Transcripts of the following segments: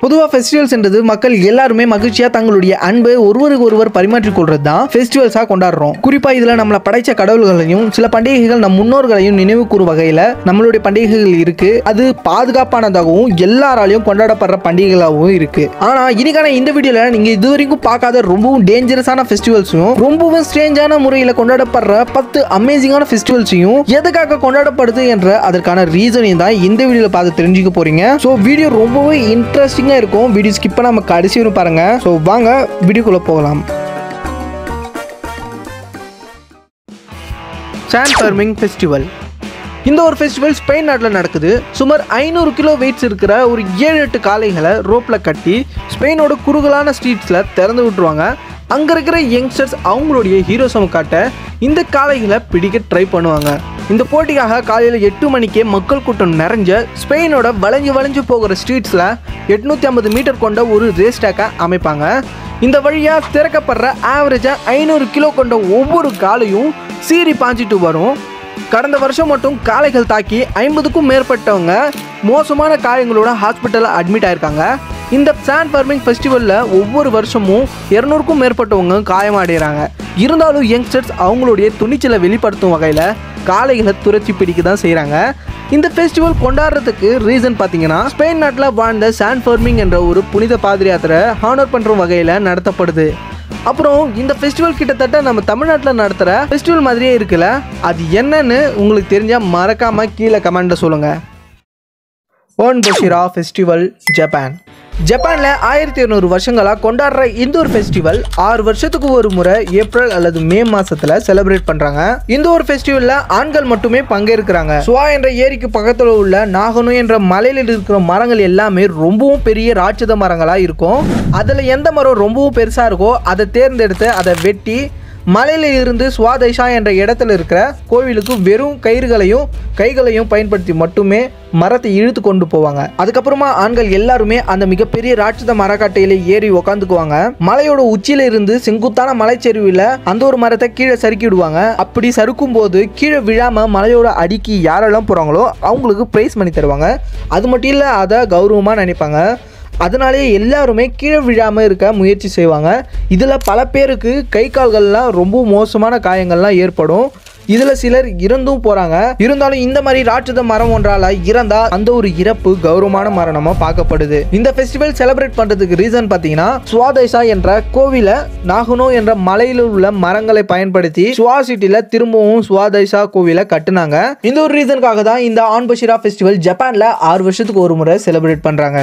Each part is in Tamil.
பொதுவாக ஃபெஸ்டிவல்ஸ்ன்றது மக்கள் எல்லாருமே மகிழ்ச்சியாக தங்களுடைய அன்பை ஒருவருக்கு ஒருவர் பரிமாற்றிக் கொள்றது தான் ஃபெஸ்டிவல்ஸாக கொண்டாடுறோம் குறிப்பாக இதில் நம்மளை படைச்ச கடவுள்களையும் சில பண்டிகைகள் நம் முன்னோர்களையும் நினைவு கூறும் வகையில் நம்மளுடைய பண்டிகைகள் இருக்கு அது பாதுகாப்பானதாகவும் எல்லாராலையும் கொண்டாடப்படுற பண்டிகைகளாகவும் இருக்கு ஆனால் இன்னைக்கான இந்த வீடியோவில் நீங்கள் இதுவரைக்கும் பார்க்காத ரொம்பவும் டேஞ்சரஸான ஃபெஸ்டிவல்ஸையும் ரொம்பவும் ஸ்ட்ரேஞ்சான முறையில் கொண்டாடப்படுற பத்து அமேசிங்கான ஃபெஸ்டிவல்ஸையும் எதுக்காக கொண்டாடப்படுது என்ற அதற்கான ரீசனையும் தான் இந்த வீடியோவில் பார்த்து தெரிஞ்சுக்க போறீங்க ஸோ வீடியோ ரொம்பவே இன்ட்ரெஸ்டிங்காக இருக்கும் வீடியோ ஸ்கிப் பண்ணாம கடைசி வரும் பாருங்க ஸோ வாங்க வீடியோக்குள்ளே போகலாம் சாண்ட் ஃபர்மிங் ஃபெஸ்டிவல் இந்த ஒரு ஃபெஸ்டிவல் ஸ்பெயின் நாட்டில் நடக்குது சுமார் ஐநூறு கிலோ வெயிட்ஸ் இருக்கிற ஒரு ஏழு எட்டு காளைகளை ரோப்பில் கட்டி ஸ்பெயினோட குறுகலான ஸ்ட்ரீட்ஸில் திறந்து விட்டுருவாங்க அங்கே இருக்கிற யங்ஸ்டர்ஸ் அவங்களுடைய ஹீரோஸம் காட்ட இந்த காளைகளை பிடிக்க ட்ரை பண்ணுவாங்க இந்த போட்டிக்காக காலையில் எட்டு மணிக்கே மக்கள் கூட்டம் நிறைஞ்ச ஸ்பெயினோட வளைஞ்சு வளைஞ்சு போகிற ஸ்ட்ரீட்ஸில் எட்நூற்றி ஐம்பது மீட்டர் கொண்ட ஒரு ரேஸ் ட்ராக்கை அமைப்பாங்க இந்த வழியாக திறக்கப்படுற ஆவரேஜாக ஐநூறு கிலோ கொண்ட ஒவ்வொரு காலையும் சீறி பாஞ்சிட்டு வரும் கடந்த வருஷம் மட்டும் காளைகள் தாக்கி ஐம்பதுக்கும் மேற்பட்டவங்க மோசமான காயங்களோட ஹாஸ்பிட்டலில் அட்மிட் ஆயிருக்காங்க இந்த சாண்ட் ஃபார்மிங் ஃபெஸ்டிவலில் ஒவ்வொரு வருஷமும் இரநூறுக்கும் மேற்பட்டவங்க காயமடைகிறாங்க இருந்தாலும் யங்ஸ்டர்ஸ் அவங்களுடைய துணிச்சலை வெளிப்படுத்தும் வகையில் காளைகளை துரத்தி பிடிக்க தான் செய்கிறாங்க இந்த ஃபெஸ்டிவல் கொண்டாடுறதுக்கு ரீசன் பார்த்தீங்கன்னா ஸ்பெயின் நாட்டில் வாழ்ந்த சாண்ட் ஃபார்மிங் என்ற ஒரு புனித பாதிரி யாத்திரை ஹானர் பண்ணுற வகையில் நடத்தப்படுது அப்புறம் இந்த ஃபெஸ்டிவல் கிட்டத்தட்ட நம்ம தமிழ்நாட்டில் நடத்துகிற ஃபெஸ்டிவல் மாதிரியே இருக்குல்ல அது என்னன்னு உங்களுக்கு தெரிஞ்சால் மறக்காமல் கீழே கமெண்ட்டில் சொல்லுங்கள் ஓன் பஷிரா ஃபெஸ்டிவல் ஜப்பான் ஜப்பானில் ஆயிரத்தி இருநூறு வருஷங்களாக கொண்டாடுற இந்த ஒரு ஃபெஸ்டிவல் ஆறு வருஷத்துக்கு ஒரு முறை ஏப்ரல் அல்லது மே மாசத்துல செலிப்ரேட் பண்றாங்க இந்த ஒரு ஃபெஸ்டிவல்ல ஆண்கள் மட்டுமே பங்கேற்கிறாங்க சுவா என்ற ஏரிக்கு பக்கத்தில் உள்ள நாகனு என்ற மலையில் இருக்கிற மரங்கள் எல்லாமே ரொம்பவும் பெரிய ராட்சத மரங்களா இருக்கும் அதுல எந்த மரம் ரொம்பவும் பெருசா இருக்கோ அதை தேர்ந்தெடுத்து அதை வெட்டி மலையில இருந்து சுவாதைஷா என்ற இடத்துல இருக்கிற கோவிலுக்கு வெறும் கயிறுகளையும் கைகளையும் பயன்படுத்தி மட்டுமே மரத்தை இழுத்து கொண்டு போவாங்க அதுக்கப்புறமா ஆண்கள் எல்லாருமே அந்த மிகப்பெரிய ராட்சத மரக்காட்டையில ஏறி உக்காந்துக்குவாங்க மலையோட உச்சியில இருந்து செங்குத்தான மலைச்சரிவில் அந்த ஒரு மரத்தை கீழே சறுக்கி விடுவாங்க அப்படி சறுக்கும் போது கீழே விழாம மலையோட அடிக்கு யாரெல்லாம் போறாங்களோ அவங்களுக்கு பிரைஸ் பண்ணி தருவாங்க அது மட்டும் இல்லை அதை கௌரவமா நினைப்பாங்க அதனாலே எல்லாருமே கீழே விழாமல் இருக்க முயற்சி செய்வாங்க இதில் பல பேருக்கு கை கால்கள்லாம் ரொம்ப மோசமான காயங்கள்லாம் ஏற்படும் இதில் சிலர் இறந்தும் போகிறாங்க இருந்தாலும் இந்த மாதிரி ராட்சத மரம் ஒன்றால் இறந்தா அந்த ஒரு இறப்பு கௌரவமான மரணமாக பார்க்கப்படுது இந்த ஃபெஸ்டிவல் செலிப்ரேட் பண்ணுறதுக்கு ரீசன் பார்த்தீங்கன்னா சுவாதேசா என்ற கோவிலை நாகுனோ என்ற மலையில் உள்ள மரங்களை பயன்படுத்தி சுவா சிட்டியில் திரும்பவும் சுவாதேசா கோவிலை கட்டுனாங்க இந்த ஒரு ரீசனுக்காக தான் இந்த ஆன்பஷிரா ஃபெஸ்டிவல் ஜப்பானில் ஆறு வருஷத்துக்கு ஒரு முறை செலிப்ரேட் பண்ணுறாங்க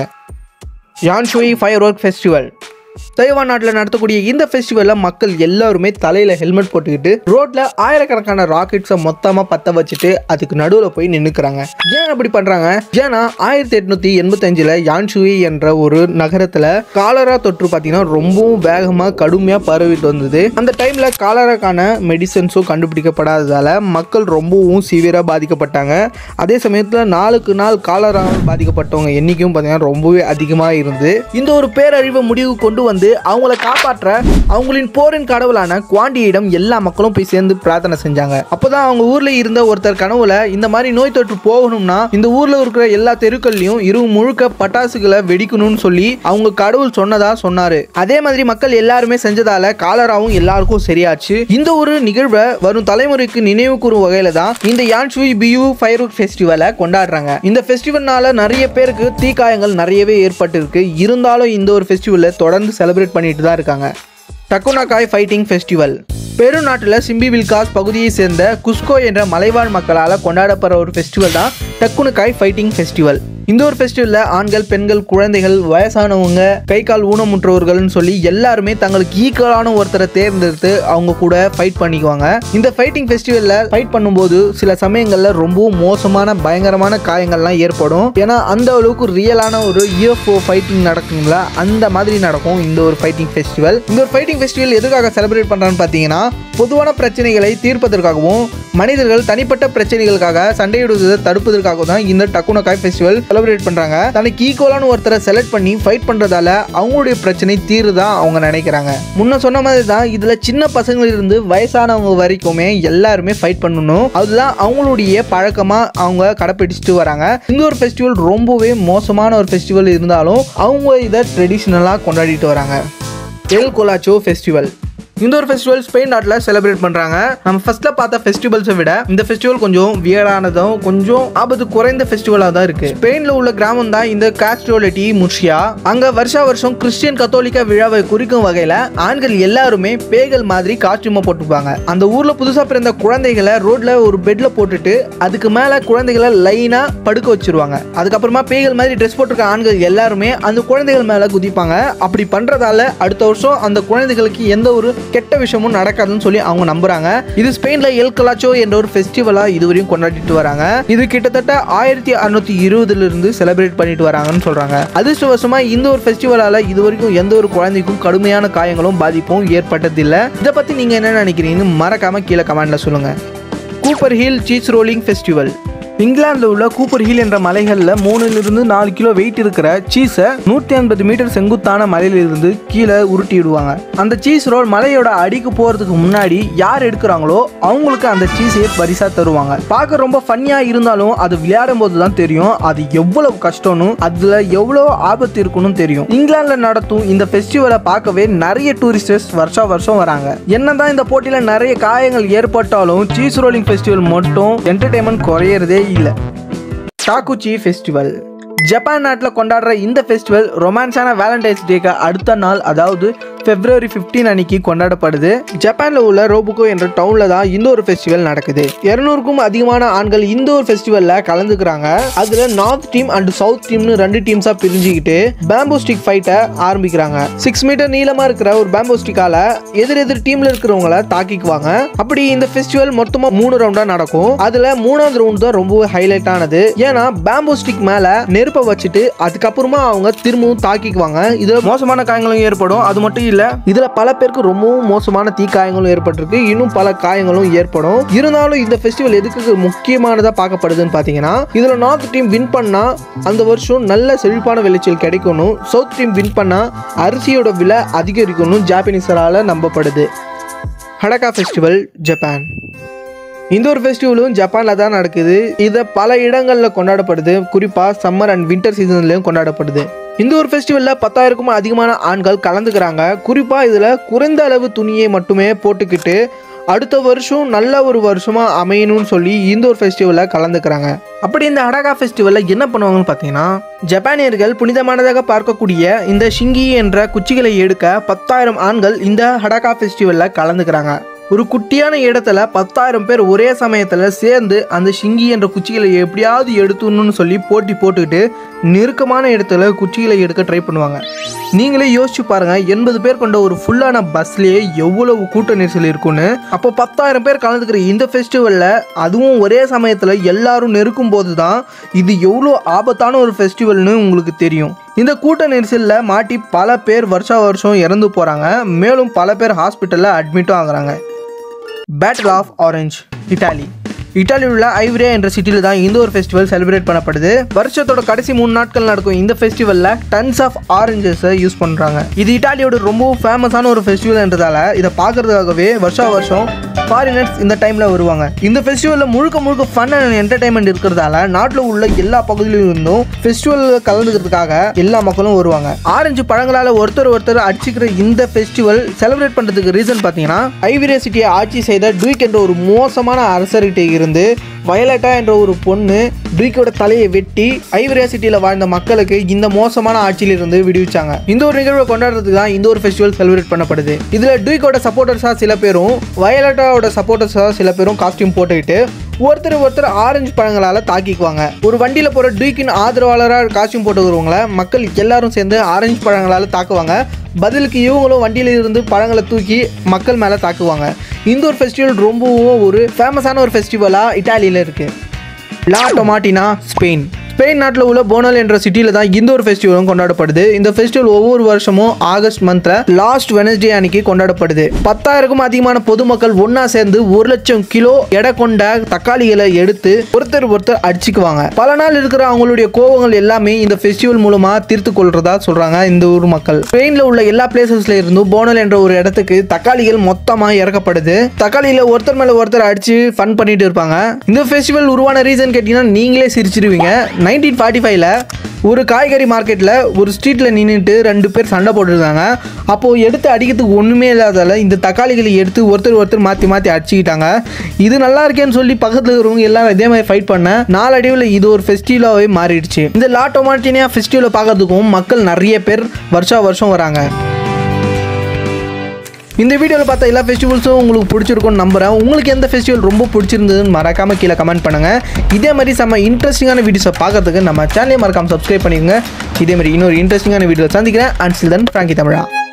Yanshui firework festival Taiwan நாட்டில் நடத்தக்கூடிய இந்த ஃபெஸ்டிவலில் மக்கள் எல்லாருமே தலையில் ஹெல்மெட் போட்டுக்கிட்டு ரோட்டில் ஆயிரக்கணக்கான ராக்கெட்ஸை மொத்தமாக பற்ற வச்சுட்டு அதுக்கு நடுவில் போய் நின்றுக்கிறாங்க ஏன் அப்படி பண்ணுறாங்க ஏன்னா ஆயிரத்தி எட்நூற்றி எண்பத்தஞ்சில் யான்ஷுய் என்ற ஒரு நகரத்தில் காலரா தொற்று பார்த்தீங்கன்னா ரொம்பவும் வேகமாக கடுமையாக பரவிட்டு வந்தது அந்த டைமில் காலராக்கான மெடிசன்ஸும் கண்டுபிடிக்கப்படாததால் மக்கள் ரொம்பவும் சிவியராக பாதிக்கப்பட்டாங்க அதே சமயத்தில் நாளுக்கு நாள் காலரால் பாதிக்கப்பட்டவங்க எண்ணிக்கையும் பார்த்தீங்கன்னா ரொம்பவே அதிகமாக இருந்து இந்த ஒரு பேரழிவை முடிவு கொண்டு வந்து அவங்கள காப்பாற்ற அவங்களின் போரின் கடவுளான குவாண்டியிடம் எல்லா மக்களும் போய் சேர்ந்து பிரார்த்தனை செஞ்சாங்க அப்போதான் அவங்க ஊர்ல இருந்த ஒருத்தர் கனவுல இந்த மாதிரி நோய் தொற்று போகணும்னா இந்த ஊர்ல இருக்கிற எல்லா தெருக்கள்லயும் இரவு முழுக்க பட்டாசுகளை வெடிக்கணும்னு சொல்லி அவங்க கடவுள் சொன்னதா சொன்னாரு அதே மாதிரி மக்கள் எல்லாருமே செஞ்சதால காலராவும் எல்லாருக்கும் சரியாச்சு இந்த ஒரு நிகழ்வை வரும் தலைமுறைக்கு நினைவு கூறும் வகையில தான் இந்த யான்ஷுய் பியூ ஃபயர் ஃபெஸ்டிவலை கொண்டாடுறாங்க இந்த ஃபெஸ்டிவல்னால நிறைய பேருக்கு தீக்காயங்கள் நிறையவே ஏற்பட்டிருக்கு இருந்தாலும் இந்த ஒரு ஃபெஸ்டிவலை தொடர்ந்து செலிப்ரேட் பண்ணிட்டு தான் இருக்காங்க டக்குனாகாய் ஃபைட்டிங் ஃபெஸ்டிவல் பெரு நாட்டில் சிம்பி வில்காஸ் பகுதியை சேர்ந்த குஸ்கோ என்ற மலைவாழ் மக்களால் கொண்டாடப்படுற ஒரு ஃபெஸ்டிவல் தான் டக்குனுக்காய் ஃபைட்டிங் ஃபெஸ்டிவல் இந்த ஒரு ஃபெஸ்டிவலில் ஆண்கள் பெண்கள் குழந்தைகள் வயசானவங்க கை கால் ஊனமுற்றவர்கள்னு சொல்லி எல்லாருமே தங்களுக்கு ஈக்குவலான ஒருத்தரை தேர்ந்தெடுத்து அவங்க கூட ஃபைட் பண்ணிக்குவாங்க இந்த ஃபைட்டிங் ஃபெஸ்டிவலில் ஃபைட் பண்ணும்போது சில சமயங்களில் ரொம்பவும் மோசமான பயங்கரமான காயங்கள்லாம் ஏற்படும் ஏன்னா அந்த அளவுக்கு ரியலான ஒரு யூஎஃப்ஓ ஃபைட்டிங் நடக்குங்களா அந்த மாதிரி நடக்கும் இந்த ஒரு ஃபைட்டிங் ஃபெஸ்டிவல் இந்த ஒரு ஃபைட்டிங் ஃபெஸ்டிவல் எதுக்காக செலிப்ரேட் பண்ணுறான்னு பார்த்தீங்கன்னா பொதுவான பிரச்சனைகளை தீர்ப்பதற்காகவும் மனிதர்கள் தனிப்பட்ட பிரச்சனைகளுக்காக சண்டையிடுவதை தடுப்பதற்காக தான் இந்த டக்குனக்காய் ஃபெஸ்டிவல் செலிப்ரேட் பண்றாங்க தனக்கு ஈக்குவலான ஒருத்தரை செலக்ட் பண்ணி ஃபைட் பண்றதால அவங்களுடைய பிரச்சனை தீருதான் அவங்க நினைக்கிறாங்க முன்ன சொன்ன மாதிரி தான் இதுல சின்ன பசங்கள்ல இருந்து வயசானவங்க வரைக்குமே எல்லாருமே ஃபைட் பண்ணணும் அதுதான் அவங்களுடைய பழக்கமா அவங்க கடைப்பிடிச்சிட்டு வராங்க இந்த ஒரு ஃபெஸ்டிவல் ரொம்பவே மோசமான ஒரு ஃபெஸ்டிவல் இருந்தாலும் அவங்க இதை ட்ரெடிஷ்னலாக கொண்டாடிட்டு வராங்க எல் கொலாச்சோ ஃபெஸ்டிவல் இந்த ஒரு ஃபெஸ்டிவல் ஸ்பெயின் நாட்டில் செலிப்ரேட் பண்ணுறாங்க நம்ம ஃபர்ஸ்ட்ல பார்த்த ஃபெஸ்டிவல்ஸை விட இந்த ஃபெஸ்டிவல் கொஞ்சம் வியர்டானதும் கொஞ்சம் ஆபத்து குறைந்த ஃபெஸ்டிவலாக தான் இருக்கு ஸ்பெயினில் உள்ள கிராமம் தான் இந்த காஸ்ட்ரோலிட்டி முர்ஷியா அங்கே வருஷா வருஷம் கிறிஸ்டியன் கத்தோலிக்க விழாவை குறிக்கும் வகையில் ஆண்கள் எல்லாருமே பேய்கள் மாதிரி காஸ்டியூமை போட்டுப்பாங்க அந்த ஊரில் புதுசாக பிறந்த குழந்தைகளை ரோட்ல ஒரு பெட்ல போட்டுட்டு அதுக்கு மேலே குழந்தைகளை லைனாக படுக்க வச்சிருவாங்க அதுக்கப்புறமா பேய்கள் மாதிரி ட்ரெஸ் போட்டிருக்க ஆண்கள் எல்லாருமே அந்த குழந்தைகள் மேலே குதிப்பாங்க அப்படி பண்ணுறதால அடுத்த வருஷம் அந்த குழந்தைகளுக்கு எந்த ஒரு கெட்ட விஷயமும் நடக்காதுன்னு சொல்லி அவங்க நம்புறாங்க இது ஸ்பெயின்ல எல் கலாச்சோ என்ற ஒரு ஃபெஸ்டிவலா இதுவரையும் கொண்டாடிட்டு வராங்க இது கிட்டத்தட்ட ஆயிரத்தி அறுநூத்தி இருபதுல இருந்து செலிப்ரேட் பண்ணிட்டு வராங்கன்னு சொல்றாங்க அதிர்ஷ்டவசமா இந்த ஒரு ஃபெஸ்டிவலால இது வரைக்கும் எந்த ஒரு குழந்தைக்கும் கடுமையான காயங்களும் பாதிப்பும் ஏற்பட்டதில்லை இதை பத்தி நீங்க என்ன நினைக்கிறீங்கன்னு மறக்காம கீழே கமெண்ட்ல சொல்லுங்க Cooper hill cheese rolling festival இங்கிலாந்தில் உள்ள கூப்பர் ஹில் என்ற மலைகளில் மூணுலிருந்து நாலு கிலோ வெயிட் இருக்கிற சீஸை நூற்றி ஐம்பது மீட்டர் செங்குத்தான மலையிலிருந்து கீழே உருட்டி விடுவாங்க அந்த சீஸ் ரோல் மலையோட அடிக்கு போகிறதுக்கு முன்னாடி யார் எடுக்கிறாங்களோ அவங்களுக்கு அந்த சீஸையே பரிசாக தருவாங்க பார்க்க ரொம்ப ஃபன்னியாக இருந்தாலும் அது விளையாடும் போது தான் தெரியும் அது எவ்வளவு கஷ்டம்னு அதில் எவ்வளோ ஆபத்து இருக்குன்னு தெரியும் இங்கிலாந்தில் நடத்தும் இந்த ஃபெஸ்டிவலை பார்க்கவே நிறைய டூரிஸ்டர்ஸ் வருஷம் வருஷம் வராங்க என்னதான் இந்த போட்டியில் நிறைய காயங்கள் ஏற்பட்டாலும் சீஸ் ரோலிங் ஃபெஸ்டிவல் மட்டும் என்டர்டைன்மெண்ட் குறையறதே இல்லை டாக்குச்சி ஃபெஸ்டிவல் ஜப்பான் நாட்டில் கொண்டாடுற இந்த ஃபெஸ்டிவல் ரொமான்ஸான வேலண்டைன்ஸ் டேக்கு அடுத்த நாள் அதாவது பிப்ரவரி 15 அன்னைக்கு கொண்டாடப்படுது ஜப்பானில் உள்ள ரோபுகோ என்ற டவுனில் தான் இந்த ஒரு ஃபெஸ்டிவல் நடக்குது இரநூறுக்கும் அதிகமான ஆண்கள் இந்த ஒரு ஃபெஸ்டிவலில் கலந்துக்கிறாங்க அதில் நார்த் டீம் அண்ட் சவுத் டீம்னு ரெண்டு டீம்ஸாக பிரிஞ்சுக்கிட்டு பேம்போ ஸ்டிக் ஃபைட்டை ஆரம்பிக்கிறாங்க சிக்ஸ் மீட்டர் நீளமாக இருக்கிற ஒரு பேம்போ ஸ்டிக்கால எதிர் எதிர் டீமில் இருக்கிறவங்கள தாக்கிக்குவாங்க அப்படி இந்த ஃபெஸ்டிவல் மொத்தமாக மூணு ரவுண்டாக நடக்கும் அதில் மூணாவது ரவுண்ட் தான் ரொம்பவே ஹைலைட் ஆனது ஏன்னா பேம்போ ஸ்டிக் மேலே நெருப்பை வச்சுட்டு அதுக்கப்புறமா அவங்க திரும்பவும் தாக்கிக்குவாங்க இதுல மோசமான காயங்களும் ஏற்படும் அது மட்டும் இல்ல இதுல பல பேருக்கு ரொம்பவும் மோசமான தீ காயங்களும் ஏற்பட்டிருக்கு இன்னும் பல காயங்களும் ஏற்படும் இருந்தாலும் இந்த ஃபெஸ்டிவல் எதுக்கு முக்கியமானதா பார்க்கப்படுதுன்னு பாத்தீங்கன்னா இதுல நார்த் டீம் வின் பண்ணா அந்த வருஷம் நல்ல செழிப்பான விளைச்சல் கிடைக்கணும் சவுத் டீம் வின் பண்ணா அரிசியோட விலை அதிகரிக்கணும் ஜாப்பனீஸரால நம்பப்படுது ஹடகா ஃபெஸ்டிவல் ஜப்பான் இந்த ஒரு ஃபெஸ்டிவலும் ஜப்பானில் தான் நடக்குது இதை பல இடங்களில் கொண்டாடப்படுது குறிப்பாக சம்மர் அண்ட் வின்டர் சீசன்லையும் கொண்டாடப்படுது இந்த ஒரு ஃபெஸ்டிவலில் பத்தாயிரக்கும் அதிகமான ஆண்கள் கலந்துக்கிறாங்க குறிப்பாக இதில் குறைந்த அளவு துணியை மட்டுமே போட்டுக்கிட்டு அடுத்த வருஷம் நல்ல ஒரு வருஷமாக அமையணும்னு சொல்லி இந்த ஒரு ஃபெஸ்டிவலில் கலந்துக்கிறாங்க அப்படி இந்த ஹடகா ஃபெஸ்டிவலில் என்ன பண்ணுவாங்கன்னு பார்த்தீங்கன்னா ஜப்பானியர்கள் புனிதமானதாக பார்க்கக்கூடிய இந்த ஷிங்கி என்ற குச்சிகளை எடுக்க பத்தாயிரம் ஆண்கள் இந்த ஹடகா ஃபெஸ்டிவலில் கலந்துக்கிறாங்க ஒரு குட்டியான இடத்துல பத்தாயிரம் பேர் ஒரே சமயத்தில் சேர்ந்து அந்த ஷிங்கி என்ற குச்சிகளை எப்படியாவது எடுத்துடணும்னு சொல்லி போட்டி போட்டுக்கிட்டு நெருக்கமான இடத்துல குச்சிகளை எடுக்க ட்ரை பண்ணுவாங்க நீங்களே யோசிச்சு பாருங்க எண்பது பேர் கொண்ட ஒரு ஃபுல்லான பஸ்லயே எவ்வளவு கூட்ட நெரிசல் இருக்கும்னு அப்போ பத்தாயிரம் பேர் கலந்துக்கிற இந்த ஃபெஸ்டிவலில் அதுவும் ஒரே சமயத்தில் எல்லாரும் நெருக்கும் போது தான் இது எவ்வளோ ஆபத்தான ஒரு ஃபெஸ்டிவல்னு உங்களுக்கு தெரியும் இந்த கூட்ட நெரிசலில் மாட்டி பல பேர் வருஷா வருஷம் இறந்து போகிறாங்க மேலும் பல பேர் ஹாஸ்பிட்டலில் அட்மிட்டும் ஆகுறாங்க பேட்டில் ஆஃப் ஆரஞ்ச் இட்டாலி இட்டாலியில் உள்ள ஐவரியா என்ற சிட்டியில் தான் இந்த ஒரு ஃபெஸ்டிவல் செலிப்ரேட் பண்ணப்படுது வருஷத்தோட கடைசி மூணு நாட்கள் நடக்கும் இந்த ஃபெஸ்டிவலில் டன்ஸ் ஆஃப் ஆரஞ்சஸை யூஸ் பண்ணுறாங்க இது இட்டாலியோட ரொம்பவும் ஃபேமஸான ஒரு ஃபெஸ்டிவல் என்றதால இதை பார்க்கறதுக்காகவே வருஷா வருஷம் ஃபாரினர்ஸ் இந்த டைமில் வருவாங்க இந்த ஃபெஸ்டிவலில் முழுக்க முழுக்க ஃபன் அண்ட் என்டர்டைன்மெண்ட் இருக்கிறதால நாட்டில் உள்ள எல்லா பகுதியிலும் இருந்தும் ஃபெஸ்டிவலில் கலந்துக்கிறதுக்காக எல்லா மக்களும் வருவாங்க ஆரஞ்சு பழங்களால் ஒருத்தர் ஒருத்தர் அடிச்சுக்கிற இந்த ஃபெஸ்டிவல் செலிப்ரேட் பண்ணுறதுக்கு ரீசன் பார்த்தீங்கன்னா ஐவரியா சிட்டியை ஆட்சி செய்த டுயிக் என்ற ஒரு மோசமான அரசர்கிட்ட இருந்து வயலட்டா என்ற ஒரு பொண்ணு டுயிக்கோட தலையை வெட்டி ஐவரியா சிட்டியில் வாழ்ந்த மக்களுக்கு இந்த மோசமான ஆட்சியிலிருந்து விடுவிச்சாங்க இந்த ஒரு நிகழ்வை கொண்டாடுறதுக்கு தான் இந்த ஒரு ஃபெஸ்டிவல் செலிப்ரேட் பண்ணப்படுது இதில் டுயிக்கோட சப்போர்ட்டர்ஸாக சில பேரும் வயலட்டாவோட சப்போர்ட்டர்ஸாக சில பேரும் காஸ்டியூம் போட்டுக்கிட்டு ஒருத்தர் ஒருத்தர் ஆரஞ்சு பழங்களால் தாக்கிக்குவாங்க ஒரு வண்டியில் போகிற டுயிக்கின் ஆதரவாளராக காஸ்டியூம் போட்டுக்கிறவங்கள மக்கள் எல்லாரும் சேர்ந்து ஆரஞ்சு பழங்களால் தாக்குவாங்க பதிலுக்கு இவங்களும் வண்டியில இருந்து பழங்களை தூக்கி மக்கள் மேலே தாக்குவாங்க இந்த ஒரு ஃபெஸ்டிவல் ரொம்பவும் ஒரு ஃபேமஸான ஒரு ஃபெஸ்டிவலாக இட்டாலியில் இருக்குது லா டொமாட்டினா ஸ்பெயின் ஸ்பெயின் நாட்டில் உள்ள போனல் என்ற சிட்டியில் தான் இந்த ஒரு ஃபெஸ்டிவலும் கொண்டாடப்படுது இந்த ஃபெஸ்டிவல் ஒவ்வொரு வருஷமும் ஆகஸ்ட் மந்த்ல லாஸ்ட் வெனஸ்டே அன்னைக்கு கொண்டாடப்படுது பத்தாயிரக்கும் அதிகமான பொதுமக்கள் ஒண்ணா சேர்ந்து ஒரு லட்சம் கிலோ எடை கொண்ட தக்காளிகளை எடுத்து ஒருத்தர் ஒருத்தர் அடிச்சுக்குவாங்க பல நாள் இருக்கிற அவங்களுடைய கோவங்கள் எல்லாமே இந்த ஃபெஸ்டிவல் மூலமா தீர்த்து கொள்றதா சொல்றாங்க இந்த ஊர் மக்கள் ஸ்பெயின்ல உள்ள எல்லா பிளேசஸ்ல இருந்தும் போனல் என்ற ஒரு இடத்துக்கு தக்காளிகள் மொத்தமா இறக்கப்படுது தக்காளியில ஒருத்தர் மேல ஒருத்தர் அடிச்சு ஃபன் பண்ணிட்டு இருப்பாங்க இந்த ஃபெஸ்டிவல் உருவான ரீசன் கேட்டீங்கன்னா நீங்களே சிரிச்சிருவீங்க நைன்டீன் ஃபார்ட்டி ஃபைவ்ல ஒரு காய்கறி மார்க்கெட்டில் ஒரு ஸ்ட்ரீட்டில் நின்றுட்டு ரெண்டு பேர் சண்டை போட்டுருக்காங்க அப்போது எடுத்து அடிக்கிறதுக்கு ஒன்றுமே இல்லாதால இந்த தக்காளிகளை எடுத்து ஒருத்தர் ஒருத்தர் மாற்றி மாற்றி அடிச்சுக்கிட்டாங்க இது நல்லா இருக்கேன்னு சொல்லி பக்கத்தில் இருக்கிறவங்க எல்லாம் இதே மாதிரி ஃபைட் பண்ண நாளடைவில் இது ஒரு ஃபெஸ்டிவலாகவே மாறிடுச்சு இந்த லா டொமாட்டினியா ஃபெஸ்டிவலை பார்க்கறதுக்கும் மக்கள் நிறைய பேர் வருஷா வருஷம் வராங்க இந்த வீடியோவில் பார்த்த எல்லா ஃபெஸ்டிவல்ஸும் உங்களுக்கு பிடிச்சிருக்கும்னு நம்புறேன் உங்களுக்கு எந்த ஃபெஸ்டிவல் ரொம்ப பிடிச்சிருந்ததுன்னு மறக்காம கீழே கமெண்ட் பண்ணுங்க இதே மாதிரி செம்ம இன்ட்ரெஸ்டிங்கான வீடியோஸை பார்க்கறதுக்கு நம்ம சேனலை மறக்காம சப்ஸ்கிரைப் பண்ணிக்கோங்க இதே மாதிரி இன்னொரு இன்ட்ரெஸ்டிங்கான வீடியோ சந்திக்கிறேன் அண்ட் சில் தன் ஃப்ராங்கி தமிழா